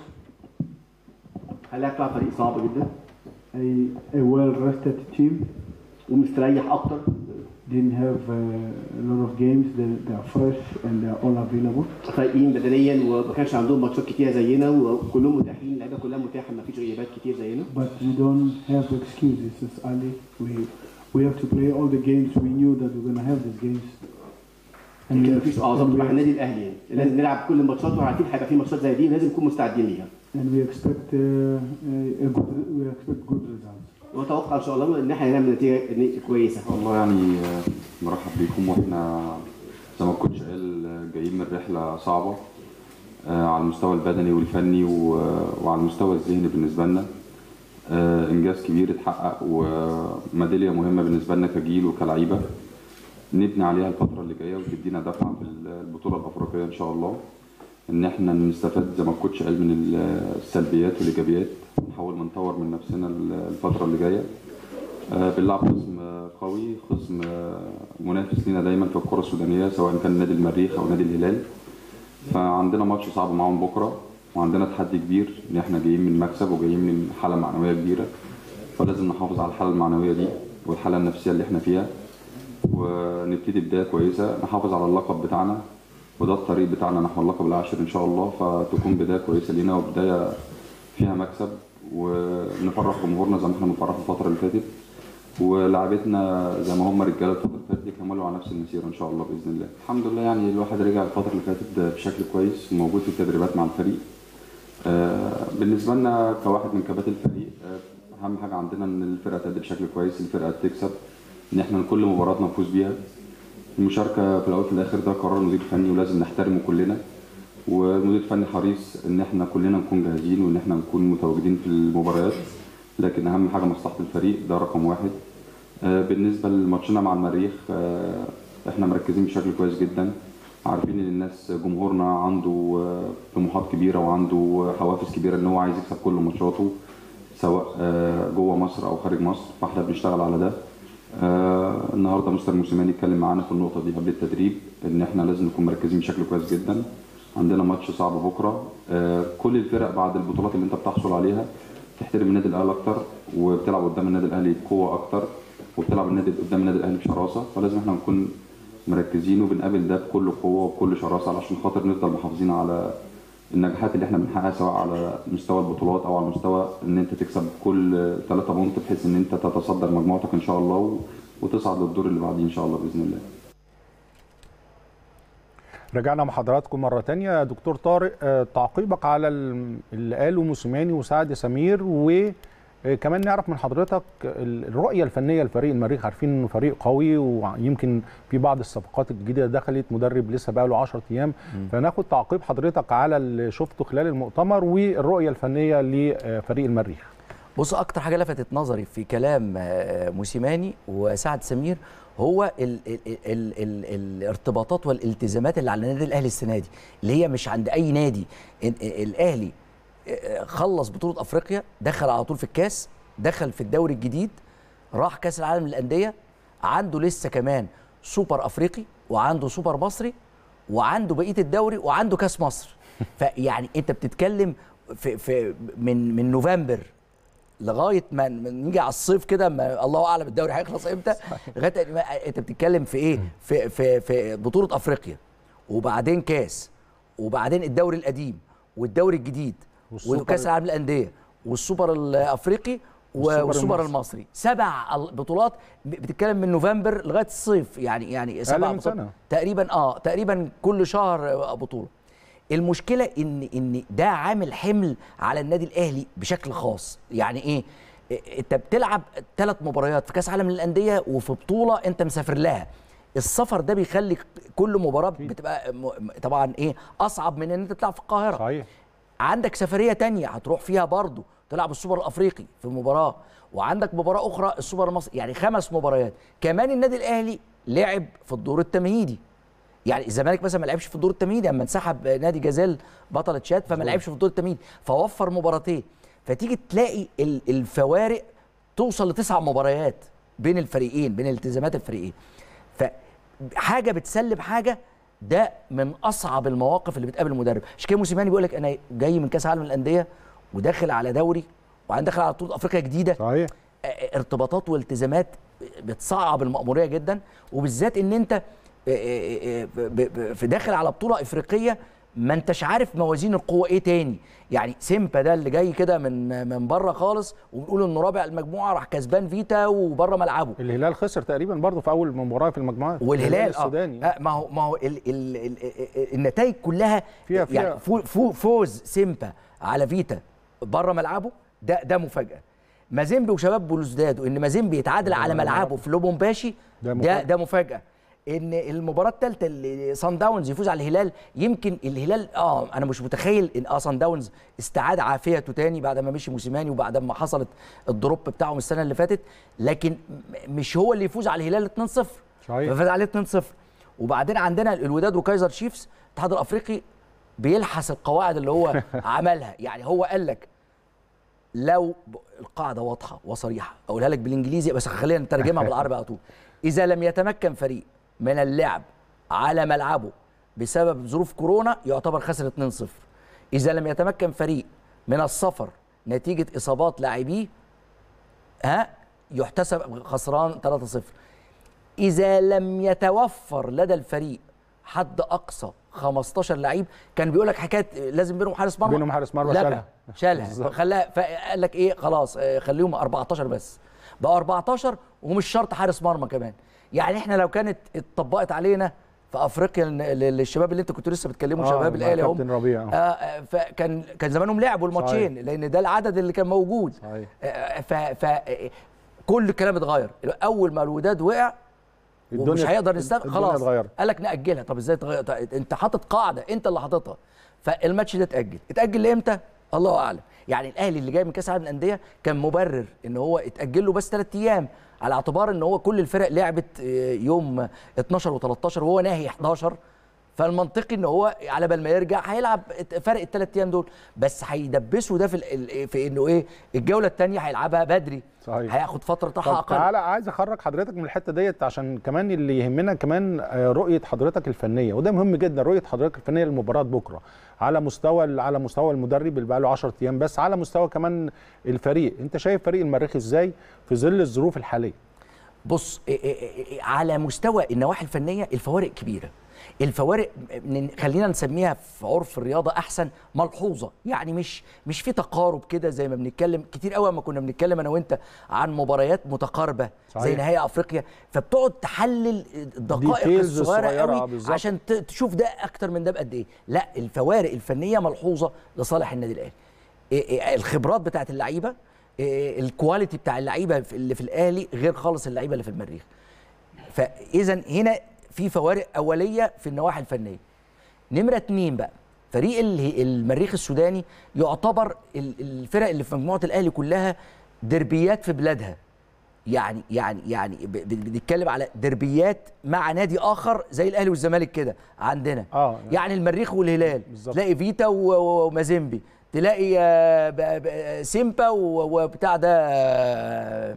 هنلعب مع فريق صعب جدا A, a well-rested team. ومستريح اكتر Didn't have uh, a lot of games. They, they are fresh and they are all available. فايقين بدنيا وما كانش عندهم ماتشات كتير زينا وكلهم متاحين اللعيبه كلها متاحه ما فيش غيابات كتير زينا But we don't have excuses as Ali. We we have to play all the games. We knew that we're gonna have these games. And we ما have- فيش and اعذار we مع have- النادي الاهلي يعني لازم نلعب كل الماتشات وعارفين هيبقى في ماتشات زي دي لازم نكون مستعدين ليها and we expect uh, a, a good we expect good results. واتوقع ان شاء الله ان احنا هنعمل نتيجه نتيجة كويسه والله يعني آه، مرحب بيكم واحنا زي ما الكوتش قال آه، جايين من رحله صعبه آه، على المستوى البدني والفني و- وعلى المستوى الذهني بالنسبه لنا آه، انجاز كبير اتحقق وميداليه مهمه بالنسبه لنا كجيل وكلعيبه نبني عليها الفتره اللي جايه وتدينا دفعه في البطوله الافريقيه ان شاء الله ان احنا نستفاد زي ما الكوتش قال من السلبيات والايجابيات نحاول نطور من نفسنا الفتره اللي جايه آه، بنلعب خصم آه، قوي خصم آه، منافس لينا دايما في الكره السودانيه سواء كان نادي المريخ او نادي الهلال فعندنا ماتش صعب معاهم بكره وعندنا تحدي كبير ان احنا جايين من مكسب وجايين من حاله معنويه كبيره فلازم نحافظ على الحاله المعنويه دي والحاله النفسيه اللي احنا فيها ونبتدي بدايه كويسه نحافظ على اللقب بتاعنا وده الطريق بتاعنا نحو اللقب العاشر ان شاء الله فتكون بدايه كويسه لينا وبدايه فيها مكسب ونفرح جمهورنا زي ما احنا بنفرح الفتره اللي فاتت ولاعبتنا زي ما هم رجاله الفتره اللي فاتت يكملوا على نفس المسيره ان شاء الله باذن الله. الحمد لله يعني الواحد رجع الفتره اللي فاتت بشكل كويس وموجود في التدريبات مع الفريق. آه، بالنسبه لنا كواحد من كباتن الفريق آه، اهم حاجه عندنا ان الفرقه تأدي بشكل كويس، الفرقه تكسب ان احنا كل مباراه نفوز بيها. المشاركه في الاول وفي الاخر ده قرار مدير فني ولازم نحترمه كلنا. والمدير الفني حريص ان احنا كلنا نكون جاهزين وان احنا نكون متواجدين في المباريات لكن اهم حاجه مصلحه الفريق ده رقم واحد آه، بالنسبه لماتشنا مع المريخ آه، احنا مركزين بشكل كويس جدا عارفين ان الناس جمهورنا عنده آه، طموحات كبيره وعنده حوافز كبيره ان هو عايز يكسب كل ماتشاته سواء آه، جوه مصر او خارج مصر فاحنا بنشتغل على ده آه، النهارده مستر موسيماني اتكلم معانا في النقطه دي قبل التدريب ان احنا لازم نكون مركزين بشكل كويس جدا عندنا ماتش صعب بكره آه، كل الفرق بعد البطولات اللي انت بتحصل عليها تحترم النادي الاهلي اكتر وبتلعب قدام النادي الاهلي بقوه اكتر وبتلعب النادي قدام النادي الاهلي بشراسه فلازم احنا نكون مركزين وبنقابل ده بكل قوه وبكل شراسه علشان خاطر نفضل محافظين على النجاحات اللي احنا بنحققها سواء على مستوى البطولات او على مستوى ان انت تكسب كل ثلاثة بونت بحيث ان انت تتصدر مجموعتك ان شاء الله و- وتصعد للدور اللي بعديه ان شاء الله باذن الله رجعنا مع حضراتكم مرة تانية يا دكتور طارق آه، تعقيبك على ال- اللي قاله موسيماني وسعد سمير وكمان نعرف من حضرتك ال- الرؤية الفنية لفريق المريخ عارفين انه فريق قوي ويمكن في بعض الصفقات الجديدة دخلت مدرب لسه بقى له 10 ايام فناخد تعقيب حضرتك على اللي شفته خلال المؤتمر والرؤية الفنية لفريق المريخ بص اكتر حاجه لفتت نظري في كلام آه، موسيماني وسعد سمير هو ال ال ال ال ال الارتباطات والالتزامات اللي على النادي الاهلي السنه دي اللي هي مش عند اي نادي ال- ال- الاهلي آه، خلص بطوله افريقيا دخل على طول في الكاس دخل في الدوري الجديد راح كاس العالم للانديه عنده لسه كمان سوبر افريقي وعنده سوبر مصري وعنده بقيه الدوري وعنده كاس مصر فيعني انت بتتكلم في في من من نوفمبر لغايه ما ما نيجي على الصيف كده ما الله اعلم الدوري هيخلص امتى لغايه ما انت بتتكلم في ايه في في في بطوله افريقيا وبعدين كاس وبعدين الدوري القديم والدوري الجديد والسوبر- وكاس العالم للانديه والسوبر الافريقي و- والسوبر والسوبر المصري. المصري سبع ال- بطولات ب- بتتكلم من نوفمبر لغايه الصيف يعني يعني سبع من بطولات سنة. تقريبا اه تقريبا كل شهر آه، بطوله المشكله ان ان ده عامل حمل على النادي الاهلي بشكل خاص يعني ايه إيه، انت بتلعب ثلاث مباريات في كاس عالم للانديه وفي بطوله انت مسافر لها السفر ده بيخلي كل مباراه بتبقى م- م- طبعا ايه اصعب من ان انت تلعب في القاهره صحيح عندك سفريه تانية هتروح فيها برضو تلعب السوبر الافريقي في مباراه وعندك مباراه اخرى السوبر المصري يعني خمس مباريات كمان النادي الاهلي لعب في الدور التمهيدي يعني الزمالك مثلا ما لعبش في الدور التمهيدي اما انسحب نادي جازيل بطل تشاد فما لعبش في الدور التمهيدي فوفر مباراتين فتيجي تلاقي ال- الفوارق توصل لتسع مباريات بين الفريقين بين التزامات الفريقين فحاجه بتسلب حاجه ده من اصعب المواقف اللي بتقابل المدرب عشان كده موسيماني بيقول لك انا جاي من كاس العالم للانديه وداخل على دوري وبعدين داخل على بطوله افريقيا جديده صحيح آه، ارتباطات والتزامات بتصعب المأمورية جدا وبالذات ان انت آه، آه، آه، ب- ب- في داخل على بطولة افريقية ما انتش عارف موازين القوة ايه تاني يعني سيمبا ده اللي جاي كده من من بره خالص وبنقول انه رابع المجموعة راح كسبان فيتا وبره ملعبه الهلال خسر تقريبا برضه في اول مباراه في المجموعات والهلال السوداني آه ما هو ما هو ال ال ال النتائج كلها فيها- فيها- يعني فو فو فوز سيمبا على فيتا بره ملعبه ده ده مفاجاه مازيمبي وشباب بلوزداد وان مازيمبي يتعادل على ملعبه في لوبومباشي ده ده مفاجأة. ده مفاجاه ان المباراه الثالثه اللي سان داونز يفوز على الهلال يمكن الهلال اه انا مش متخيل ان اه سان داونز استعاد عافيته تاني بعد ما مشي موسيماني وبعد ما حصلت الدروب بتاعهم السنه اللي فاتت لكن م- مش هو اللي يفوز على الهلال 2-0 صحيح. ففاز عليه 2-0 وبعدين عندنا الوداد وكايزر شيفز الاتحاد الافريقي بيلحس القواعد اللي هو عملها يعني هو قال لك لو ب- القاعده واضحه وصريحه اقولها لك بالانجليزي بس خلينا نترجمها بالعربي على طول اذا لم يتمكن فريق من اللعب على ملعبه بسبب ظروف كورونا يعتبر خسر 2-0 اذا لم يتمكن فريق من السفر نتيجه اصابات لاعبيه ها يحتسب خسران 3-0 اذا لم يتوفر لدى الفريق حد اقصى 15 لعيب كان بيقول لك حكايه لازم بينهم حارس مرمى بينهم حارس مرمى لا، شالها. شالها بالظبط. خلاها فقال لك ايه خلاص آه، خليهم 14 بس بقى 14 ومش شرط حارس مرمى كمان يعني احنا لو كانت اتطبقت علينا في افريقيا ل- ل- للشباب اللي انت كنت لسه بتكلموا آه، شباب مع الاهلي هم كابتن ربيع. آه، آه، فكان كان زمانهم لعبوا الماتشين لان ده العدد اللي كان موجود صحيح. آه، ف ف آه، كل الكلام اتغير اول ما الوداد وقع ومش الدنيا- هيقدر يستنى الدنيا خلاص اتغيرت. قال لك ناجلها طب ازاي تغير طيب انت حاطط قاعده انت اللي حاططها فالماتش ده اتاجل اتاجل لامتى الله اعلم يعني الاهلي اللي جاي من كاس العالم للانديه كان مبرر ان هو اتاجل له بس ثلاث ايام على اعتبار ان هو كل الفرق لعبت آه، يوم 12 و13 وهو ناهي 11 فالمنطقي ان هو على بال ما يرجع هيلعب فرق الثلاث ايام دول بس هيدبسوا ده في ال- في انه ايه الجوله الثانيه هيلعبها بدري صحيح. هياخد فتره راحه طب اقل تعالى عايز اخرج حضرتك من الحته ديت عشان كمان اللي يهمنا كمان آه، رؤيه حضرتك الفنيه وده مهم جدا رؤيه حضرتك الفنيه للمباراه بكره على مستوى على مستوى المدرب اللي بقى له 10 ايام بس على مستوى كمان الفريق انت شايف فريق المريخ ازاي في ظل الظروف الحاليه بص إيه إيه إيه على مستوى النواحي الفنيه الفوارق كبيره الفوارق ن- خلينا نسميها في عرف الرياضه احسن ملحوظه يعني مش مش في تقارب كده زي ما بنتكلم كتير قوي ما كنا بنتكلم انا وانت عن مباريات متقاربه صحيح. زي نهائي افريقيا فبتقعد تحلل الدقائق Details الصغيره الصغيرة، قوي بالظبط. عشان ت- تشوف ده اكتر من ده بقد ايه لا الفوارق الفنيه ملحوظه لصالح النادي الاهلي إيه إيه الخبرات بتاعت اللعيبه إيه الكواليتي بتاع اللعيبه في- اللي في الاهلي غير خالص اللعيبه اللي في المريخ فاذا هنا في فوارق اوليه في النواحي الفنيه نمره اتنين بقى فريق ال- المريخ السوداني يعتبر ال- الفرق اللي في مجموعه الاهلي كلها دربيات في بلادها يعني يعني يعني ب- ب- بنتكلم على دربيات مع نادي اخر زي الاهلي والزمالك كده عندنا آه. يعني المريخ والهلال بالظبط. تلاقي فيتا و- و- ومازيمبي تلاقي آه، ب- ب- سيمبا و- وبتاع ده آه،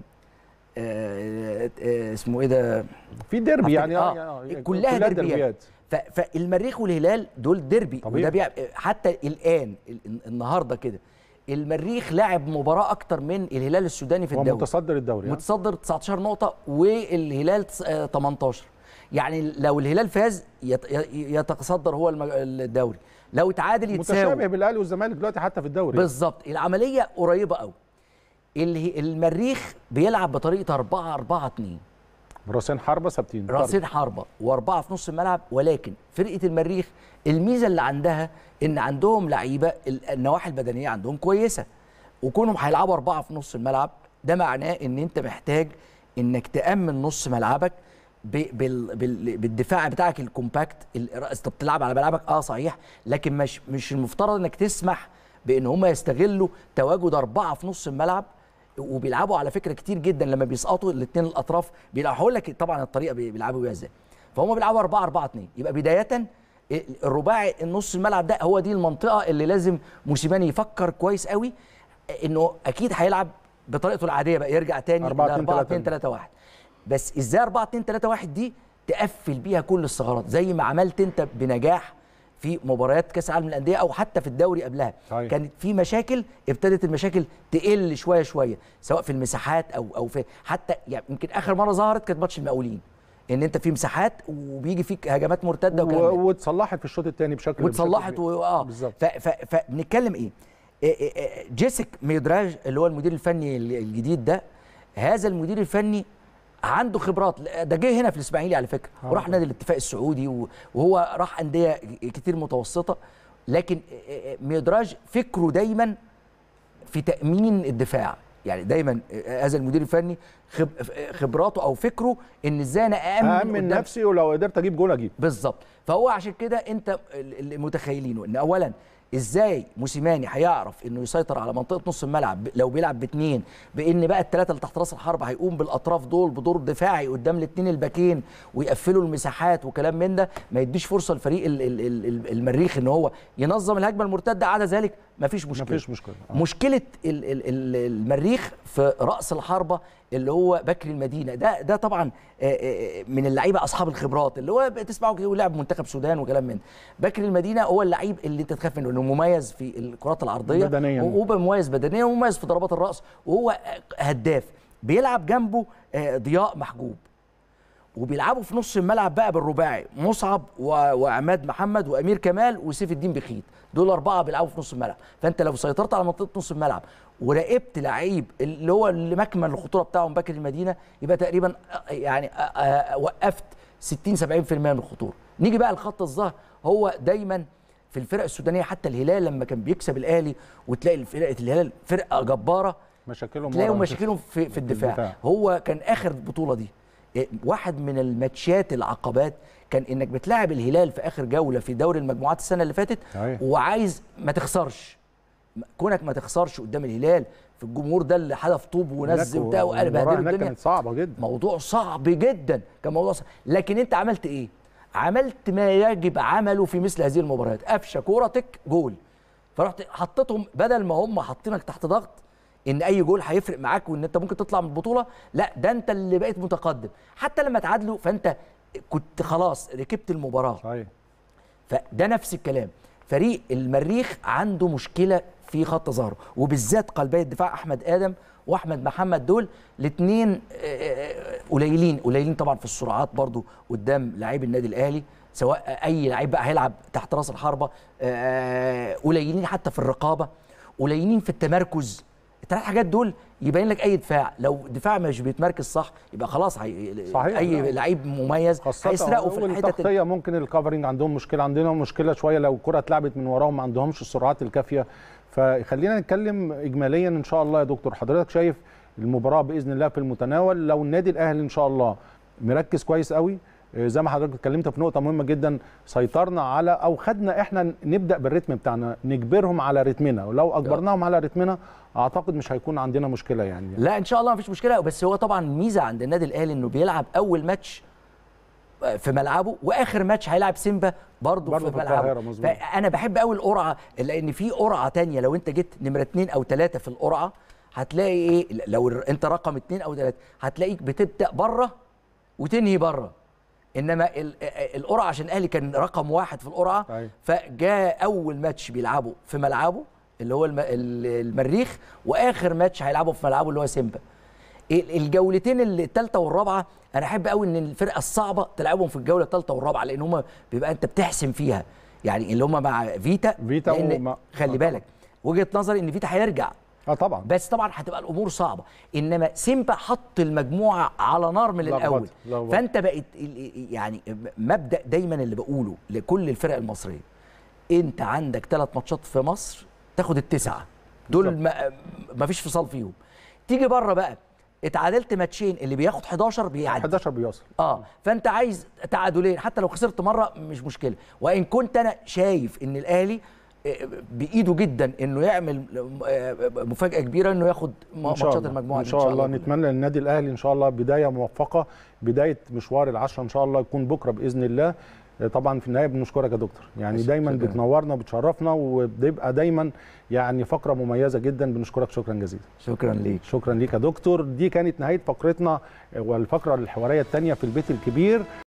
آه، آه، اسمه ايه ده في ديربي يعني آه يعني كلها, دربيات ف- فالمريخ والهلال دول ديربي طبيعي. وده بيع... حتى الان ال- النهارده كده المريخ لعب مباراه اكتر من الهلال السوداني في هو الدوري متصدر الدوري ها؟ متصدر 19 نقطه والهلال تس- آه، 18 يعني لو الهلال فاز يت- ي- يتصدر هو الم- الدوري لو تعادل متشابه يتساوي بالاهلي والزمالك دلوقتي حتى في الدوري بالظبط العمليه قريبه قوي اله- المريخ بيلعب بطريقه 4 4 2 راسين حربه ثابتين راسين حربه واربعه في نص الملعب ولكن فرقه المريخ الميزه اللي عندها ان عندهم لعيبه ال- النواحي البدنيه عندهم كويسه وكونهم هيلعبوا اربعه في نص الملعب ده معناه ان انت محتاج انك تامن نص ملعبك ب- بال بال بالدفاع بتاعك الكومباكت ال- انت بتلعب على ملعبك اه صحيح لكن مش مش المفترض انك تسمح بان هم يستغلوا تواجد اربعه في نص الملعب وبيلعبوا على فكره كتير جدا لما بيسقطوا الاثنين الاطراف بيلعبوا هقول لك طبعا الطريقه بي- بيلعبوا بيها ازاي فهم بيلعبوا 4 4 2 يبقى بدايه الرباعي النص الملعب ده هو دي المنطقه اللي لازم موسيماني يفكر كويس قوي انه اكيد هيلعب بطريقته العاديه بقى يرجع تاني 4 2 4 2 3 3 1 بس ازاي 4 2 3 1 دي تقفل بيها كل الثغرات زي ما عملت انت بنجاح في مباريات كاس العالم للانديه او حتى في الدوري قبلها صحيح. كانت في مشاكل ابتدت المشاكل تقل شويه شويه سواء في المساحات او او في حتى يعني يمكن اخر مره ظهرت كانت ماتش المقاولين ان انت في مساحات وبيجي فيك هجمات مرتده وكلام و- من ده. واتصلحت في الشوط الثاني بشكل واتصلحت بشكل و... اه بالظبط. ف... ف... فبنتكلم ايه؟ إيه إيه إيه جيسك ميدراج اللي هو المدير الفني ال- الجديد ده هذا المدير الفني عنده خبرات ده جه هنا في الاسماعيلي على فكره آه. وراح نادي الاتفاق السعودي و- وهو راح انديه كتير متوسطه لكن إيه إيه ميدراج فكره دايما في تامين الدفاع يعني دايما هذا المدير الفني خب خبراته او فكره ان ازاي انا اامن اامن قدام نفسي ولو قدرت اجيب جول اجيب بالظبط فهو عشان كده انت اللي متخيلينه ان اولا ازاي موسيماني هيعرف انه يسيطر على منطقه نص الملعب ب- لو بيلعب باثنين بان بقى الثلاثه اللي تحت راس الحرب هيقوم بالاطراف دول بدور دفاعي قدام الاثنين الباكين ويقفلوا المساحات وكلام من ده ما يديش فرصه لفريق ال- ال- ال- المريخ ان هو ينظم الهجمه المرتده عدا ذلك مفيش مشكله مفيش مشكله آه. مشكله ال- ال- ال- المريخ في راس الحربه اللي هو بكري المدينه ده ده طبعا آه، آه، من اللعيبه اصحاب الخبرات اللي هو بتسمعوا كده لعب منتخب سودان وكلام من ده. بكري المدينه هو اللعيب اللي انت تخاف منه انه مميز في الكرات العرضيه بدنياً. وهو مميز بدنيا ومميز في ضربات الراس وهو هداف بيلعب جنبه آه، ضياء محجوب وبيلعبوا في نص الملعب بقى بالرباعي مصعب و... وعماد محمد وامير كمال وسيف الدين بخيت دول اربعه بيلعبوا في نص الملعب فانت لو سيطرت على منطقه نص الملعب وراقبت لعيب اللي هو اللي مكمن الخطوره بتاعهم باكر المدينه يبقى تقريبا آه، يعني آه، آه، وقفت 60 70% من الخطوره نيجي بقى لخط الظهر هو دايما في الفرق السودانيه حتى الهلال لما كان بيكسب الاهلي وتلاقي فرقه الهلال فرقه جباره مشاكلهم تلاقيهم ورا. مشاكلهم في, في الدفاع. الدفاع. هو كان اخر البطوله دي إيه، واحد من الماتشات العقبات كان انك بتلاعب الهلال في اخر جوله في دوري المجموعات السنه اللي فاتت صحيح. وعايز ما تخسرش كونك ما تخسرش قدام الهلال في الجمهور ده اللي حدف طوب ونزل هناك وبتاع وقال المباراة بهدله هناك الدنيا كانت صعبه جدا موضوع صعب جدا كان موضوع صعب لكن انت عملت ايه عملت ما يجب عمله في مثل هذه المباريات قفشه كوره تك جول فرحت حطيتهم بدل ما هم حاطينك تحت ضغط ان اي جول هيفرق معاك وان انت ممكن تطلع من البطوله لا ده انت اللي بقيت متقدم حتى لما تعادلوا فانت كنت خلاص ركبت المباراه صحيح فده نفس الكلام فريق المريخ عنده مشكله في خط ظهره وبالذات قلبي الدفاع احمد ادم واحمد محمد دول الاثنين قليلين قليلين طبعا في السرعات برضو قدام لعيب النادي الاهلي سواء اي لعيب بقى هيلعب تحت راس الحربه آه، قليلين حتى في الرقابه قليلين في التمركز الثلاث حاجات دول يبين لك اي دفاع لو دفاع مش بيتمركز صح يبقى خلاص هي صحيح. اي لعيب مميز خاصة هيسرقوا في الحته والتغطية ممكن الكفرنج عندهم مشكلة عندنا مشكلة شوية لو الكرة اتلعبت من وراهم ما عندهمش السرعات الكافية فخلينا نتكلم إجماليا إن شاء الله يا دكتور حضرتك شايف المباراة بإذن الله في المتناول لو النادي الأهلي إن شاء الله مركز كويس قوي آه، زي ما حضرتك اتكلمت في نقطة مهمة جدا سيطرنا على أو خدنا إحنا نبدأ بالريتم بتاعنا نجبرهم على رتمنا ولو أجبرناهم على رتمنا أعتقد مش هيكون عندنا مشكلة يعني لا ان شاء الله مفيش مشكله بس هو طبعا ميزه عند النادي الاهلي انه بيلعب اول ماتش في ملعبه واخر ماتش هيلعب سيمبا برضه برضه في, في القاهرة، ملعبه مظبوط. فانا بحب قوي القرعه لان في قرعه تانية لو انت جيت نمره اتنين او ثلاثه في القرعه هتلاقي ايه لو ال- انت رقم اتنين او ثلاثه هتلاقيك بتبدا بره وتنهي بره انما ال- القرعه عشان الاهلي كان رقم واحد في القرعه أيوة. فجاء اول ماتش بيلعبه في ملعبه اللي هو الم- ال- المريخ واخر ماتش هيلعبه في ملعبه اللي هو سيمبا ال- الجولتين اللي الثالثه والرابعه انا احب قوي ان الفرقه الصعبه تلعبهم في الجوله الثالثه والرابعه لان هم بيبقى انت بتحسم فيها يعني اللي هم مع فيتا فيتا لأن وما- خلي آه بالك وجهه نظري ان فيتا هيرجع اه طبعا بس طبعا هتبقى الامور صعبه انما سيمبا حط المجموعه على نار من لخبطة، الاول لخبطة. فانت بقت ال- يعني مبدا دايما اللي بقوله لكل الفرق المصريه انت عندك ثلاث ماتشات في مصر تاخد التسعه دول ما ما فيش فصال فيهم تيجي بره بقى اتعادلت ماتشين اللي بياخد 11 بيعدي 11 بيوصل اه فانت عايز تعادلين حتى لو خسرت مره مش مشكله وان كنت انا شايف ان الاهلي آه، بايده جدا انه يعمل آه، مفاجاه كبيره انه ياخد م- إن شاء ماتشات الله. المجموعه ان دي شاء الله كلها. نتمنى للنادي الاهلي ان شاء الله بدايه موفقه بدايه مشوار العشره ان شاء الله يكون بكره باذن الله طبعا في النهايه بنشكرك يا دكتور يعني شكراً. دايما بتنورنا وبتشرفنا وبيبقى دايما يعني فقره مميزه جدا بنشكرك شكرا جزيلا شكرا ليك شكرا ليك يا دكتور دي كانت نهايه فقرتنا والفقره الحواريه الثانيه في البيت الكبير